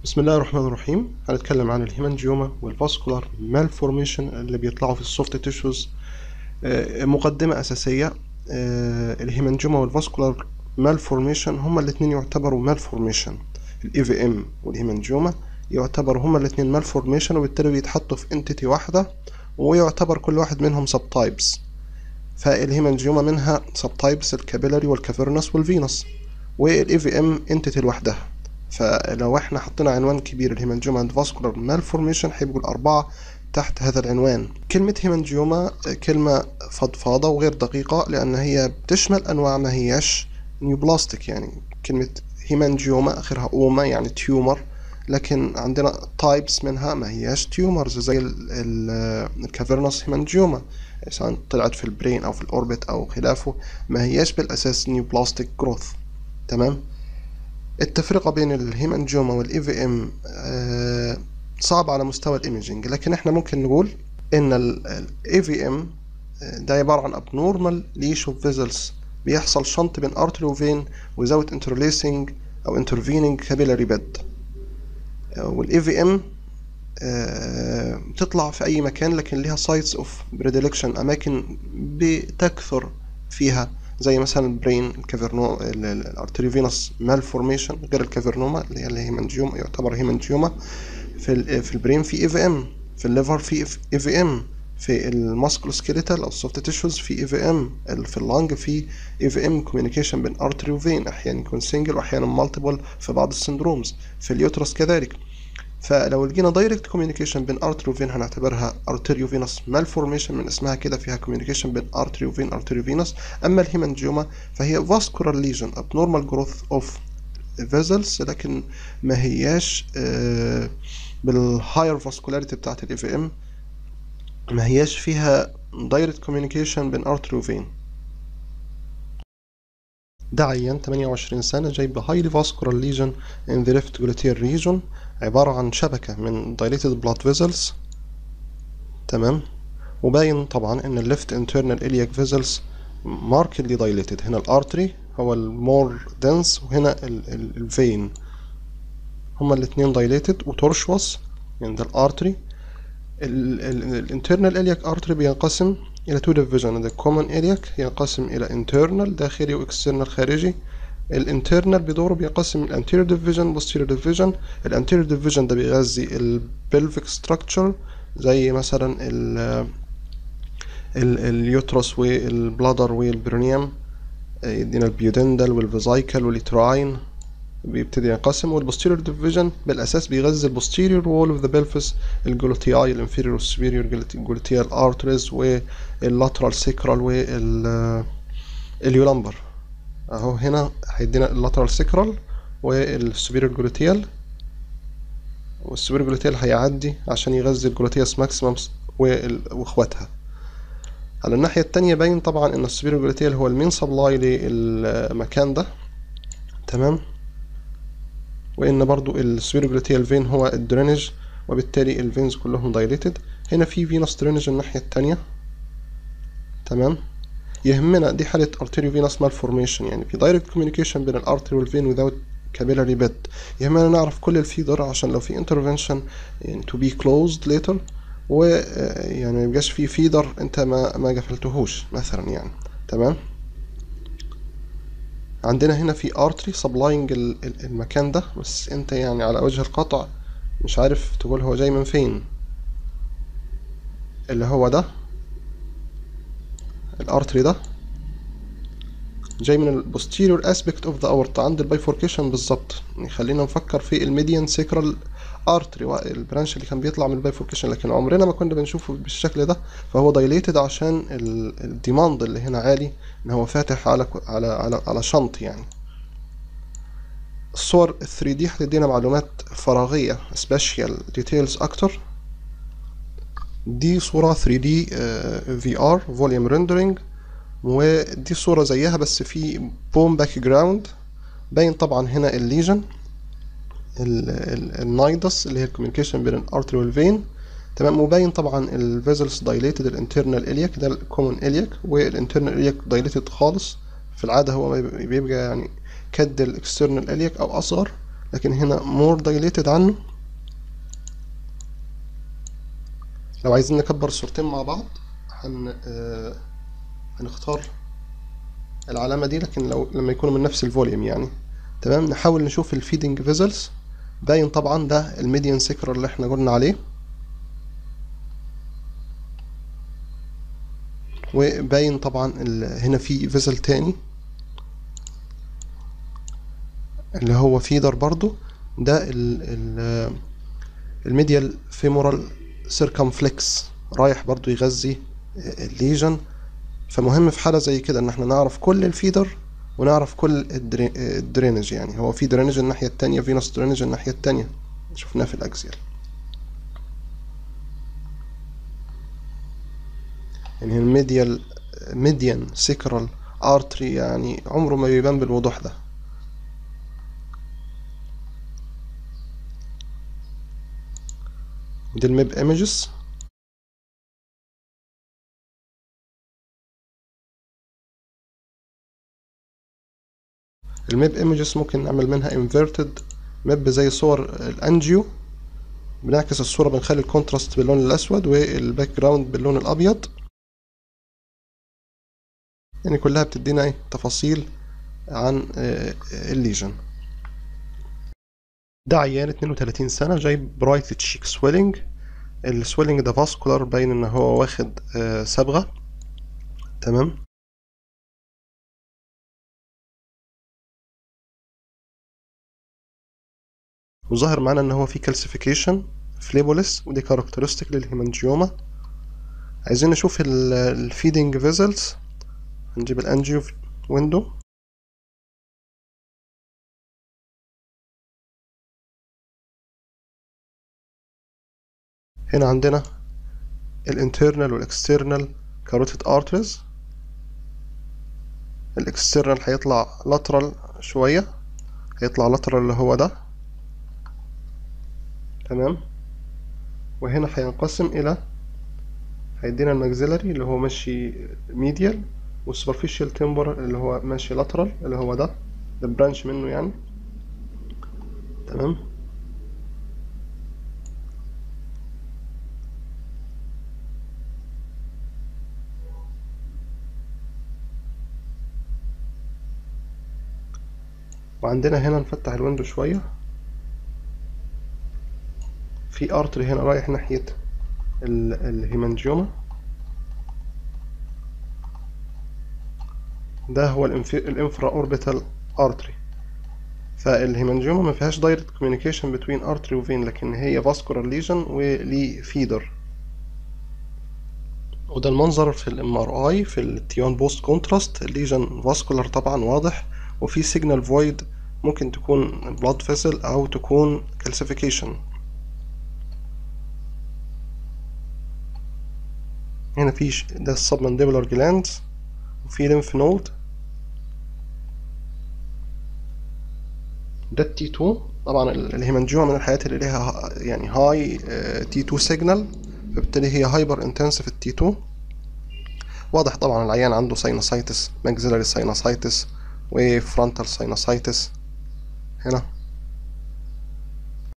بسم الله الرحمن الرحيم هنتكلم عن الهيمانجيوما والفاسكولار مالفورميشن اللي بيطلعوا في السوفت تيشوز مقدمة أساسية آه، الهيمانجيوما والفاسكولار مالفورميشن هما الاتنين يعتبروا مالفورميشن الاي في ام والهيمانجيوما يعتبروا هما الاتنين مالفورميشن وبالتالي بيتحطوا في انتيتي واحدة ويعتبر كل واحد منهم سب تايبس فالهيمانجيوما منها سب تايبس الكابيلاري والكافيرنس والفينوس والاي في ام انتيتي لوحدها فلو احنا حطينا عنوان كبير الهيمانجيوما اند فاسكولار مالفورميشن هيبقوا الأربعة تحت هذا العنوان كلمة هيمانجيوما كلمة فضفاضة وغير دقيقة لأن هي بتشمل أنواع ما هياش نيوبلاستيك يعني كلمة هيمانجيوما آخرها أوما يعني تيومر لكن عندنا تايبس منها ما هياش تيومرز زي الكافيرنس هيمانجيوما سواء طلعت في البرين أو في الأوربت أو خلافه ما هياش بالأساس نيوبلاستيك جروث تمام التفرقة بين الهيمانجيوما والاي في ام صعب على مستوى الايميجنج لكن احنا ممكن نقول ان الاي في ام ده عبارة عن abnormal lesion of vessels بيحصل شنط بين artery وفين without interlacing او intervening capillary bed والاي في ام بتطلع في اي مكان لكن ليها sites of predilection اماكن بتكثر فيها زي مثلا البرين الكافرنو الارتريفينوس مالفورميشن غير الكافرنوما اللي هي الهيمانجيوما يعتبر هيمانجيوما في في البرين في اي في ام في الليفر في اي في ام في الماسكولوسكيليتال او السوفت تيشوز في اي في ام في اللانج في اي في ام كوميونيكيشن بين ارتري وفين احيانا يكون سنجل واحيانا مالتيبل في بعض السندرومز في اليوترس كذلك فلو لقينا دايركت كوميونيكيشن بين ارتري وفين هنعتبرها ارتريو فينوس مالفورميشن من اسمها كده فيها كوميونيكيشن بين ارتري وفين ارتريو فينوس اما الهيمانجيوما فهي فاسكولار ليجن abnormal growth of vessels لكن ما هياش آه بالهاير فاسكولاريتي بتاعت الاي في ام ما هياش فيها دايركت كوميونيكيشن بين ارتري وفين ده عيان 28 سنة جاي بهايلي فاسكولار ليجن in the left gluteal region عبارة عن شبكة من dilated blood vessels تمام وباين طبعا ان ال left internal iliac vessels markedly dilated هنا الارتري هو المور dense وهنا الفين هما الاتنين dilated وتورشوس يعني ده الارتري الانترنال iliac artery بينقسم إلى two division the common iliac ينقسم إلى internal داخلي و external خارجي الانترنال بدوره بينقسم الانتيريور ديفيجن posterior ديفيجن الانتيريور ديفيجن ده بيغذي البلفيك ستراكشر زي مثلا ال اليوترس والبلادر والبرونيوم يدينا البيودندل والفيزايكل واليتراين بيبتدي ينقسم والبوستيريور ديفيجن بالاساس بيغذي البوستيريور وول اوف ذا بلفس الجلوتياي الانفيريور والسوبيريور جلوتيال ارتريز واللاترال سيكرال واليولمبر اهو هنا هيدينا اللاترال سيكرال والسوبيريور جلوتيال والسوبيريور جلوتيال هيعدي عشان يغذي الجلوتياس ماكسيممز واخواتها على الناحية التانية باين طبعا ان السوبيريور جلوتيال هو المين سبلاي للمكان ده تمام وان برضو السوبيريور جلوتيال فين هو الدرينج وبالتالي الفينز كلهم دايليتد هنا في فينوس درينج الناحية التانية تمام يهمنا دي حالة arterio venous malformation يعني في direct communication بين الارتري والفين without capillary bed يهمنا نعرف كل الفيدر عشان لو في intervention يعني to be closed later و يعني ما يبقاش في فيدر انت ما ما قفلتهوش مثلا يعني تمام عندنا هنا في artery supplying المكان ده بس انت يعني على وجه القطع مش عارف تقول هو جاي من فين اللي هو ده الارتري ده جاي من البوستيريور اسبكت اوف ذا اورتا عند البايفوركيشن بالظبط يعني خلينا نفكر في الميديان سيكرال ارتري البرانش اللي كان بيطلع من البايفوركيشن لكن عمرنا ما كنا بنشوفه بالشكل ده فهو دايليتد عشان الديماند اللي هنا عالي ان هو فاتح على على على, على شنط يعني الصور ال 3 دي هتدينا معلومات فراغية سبيشال ديتيلز اكتر دي صورة 3D في ار فوليوم ريندرينج ودي صورة زيها بس في بوم باك جراوند باين طبعا هنا الليجن النايدس اللي هي الكوميونيكيشن بين الارتري والفين تمام وباين طبعا الفيزلز دايليتد الانترنال الياك ده الكومن الياك والانترنال الياك دايليتد خالص في العادة هو بيبقى يعني كد الاكسترنال الياك او اصغر لكن هنا more dilated عنه لو عايزين نكبر الصورتين مع بعض هن آه هنختار العلامة دي لكن لو لما يكونوا من نفس الفوليوم يعني تمام نحاول نشوف الفيدنج فيزلز باين طبعا ده الميديان سيكر اللي احنا قلنا عليه وباين طبعا هنا في فيزل تاني اللي هو فيدر برضو ده ال ال الميديال فيمورال سيركمفلكس رايح برضو يغذي الليجن فمهم في حالة زي كده ان احنا نعرف كل الفيدر ونعرف كل الدرينج يعني هو في درينج الناحية التانية فينوس درينج الناحية التانية شفناه في الاكزيال يعني الميديال ميديان سيكرال ارتري يعني عمره ما بيبان بالوضوح ده دي الميب ايمجز الميب ايمجز ممكن نعمل منها انفيرتد ميب زي صور الانجيو بنعكس الصورة بنخلي الكونتراست باللون الأسود والباك جراوند باللون الأبيض يعني كلها بتدينا ايه تفاصيل عن الليجن ده عيان 32 سنة جاي برايت تشيك سويلنج السويلنج ده فاسكولار باين ان هو واخد صبغة تمام وظاهر معانا ان هو في كالسيفيكيشن فليبوليس ودي كاركترستيك للهيمانجيوما عايزين نشوف الفيدنج فيزلز هنجيب الانجيو ويندو هنا عندنا الانترنال والاكسترنال كاروتيد ارتريز الاكسترنال هيطلع لاترال شوية هيطلع لاترال اللي هو ده تمام وهنا هينقسم الى هيدينا الماكسيلاري اللي هو ماشي ميديال والسوبرفيشال تمبر اللي هو ماشي لاترال اللي هو ده ده برانش منه يعني تمام وعندنا هنا نفتح الويندو شوية في ارتري هنا رايح ناحية الهيمانجيوما ده هو الانفرا اوربيتال ارتري فالهيمانجيوما ما فيهاش دايركت كوميونيكيشن بين ارتري وفين لكن هي فاسكولار ليجن وليه فيدر وده المنظر في الام ار اي في التيون بوست كونتراست الليجن فاسكولار طبعا واضح وفي سيجنال فويد ممكن تكون بلاد فيسل او تكون كالسيفيكيشن هنا في ده السبمنديبولار جلاند وفي ليمف نود ده التي 2 طبعا الهيمانجيوما من الحاجات اللي ليها يعني هاي تي 2 سيجنال فبالتالي هي هايبر انتنسيف التي 2 واضح طبعا العيان عنده ساينوسايتس ماكسيلاري ساينوسايتس وفرونتال ساينوسايتس هنا